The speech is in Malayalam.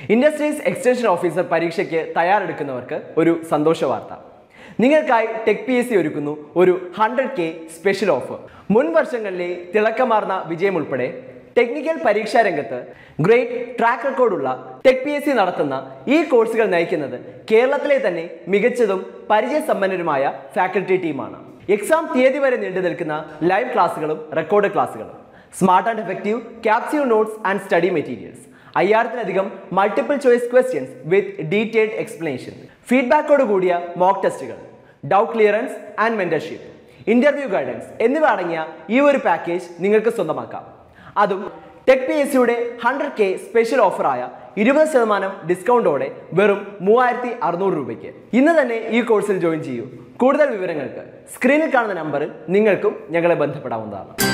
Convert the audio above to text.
ഇൻഡസ്ട്രീസ് എക്സ്റ്റൻഷൻ ഓഫീസർ പരീക്ഷയ്ക്ക് തയ്യാറെടുക്കുന്നവർക്ക് ഒരു സന്തോഷ വാർത്ത നിങ്ങൾക്കായി ടെക് പി എസ് സി ഒരുക്കുന്നു ഒരു ഹൺഡ്രഡ് കെ സ്പെഷ്യൽ ഓഫർ മുൻ വർഷങ്ങളിലെ തിളക്കമാർന്ന വിജയം ഉൾപ്പെടെ ടെക്നിക്കൽ പരീക്ഷാ രംഗത്ത് ഗ്രേറ്റ് ട്രാക്ക് റെക്കോർഡുള്ള ടെക് പി എസ് സി നടത്തുന്ന ഈ കോഴ്സുകൾ നയിക്കുന്നത് കേരളത്തിലെ തന്നെ മികച്ചതും പരിചയസമ്പന്നരുമായ ഫാക്കൽറ്റി ടീമാണ് എക്സാം തീയതി വരെ നീണ്ടു നിൽക്കുന്ന ലൈവ് ക്ലാസ്സുകളും റെക്കോർഡ് ക്ലാസ്സുകളും smart and effective capsule notes and study materials അയ്യായിരത്തിലധികം multiple choice questions with detailed explanation ഫീഡ്ബാക്കോട് കൂടിയ മോക്ക് ടെസ്റ്റുകൾ doubt clearance and mentorship interview guidance എന്നിവ അടങ്ങിയ ഈ ഒരു പാക്കേജ് നിങ്ങൾക്ക് സ്വന്തമാക്കാം അതും ടെക് പി എസ് സിയുടെ ഹൺഡ്രഡ് കെ സ്പെഷ്യൽ ഓഫറായ ഇരുപത് ശതമാനം ഡിസ്കൗണ്ടോടെ വെറും മൂവായിരത്തി അറുന്നൂറ് രൂപയ്ക്ക് ഇന്ന് തന്നെ ഈ കോഴ്സിൽ ജോയിൻ ചെയ്യൂ കൂടുതൽ വിവരങ്ങൾക്ക് സ്ക്രീനിൽ കാണുന്ന നമ്പറിൽ നിങ്ങൾക്കും ഞങ്ങളെ ബന്ധപ്പെടാവുന്നതാണ്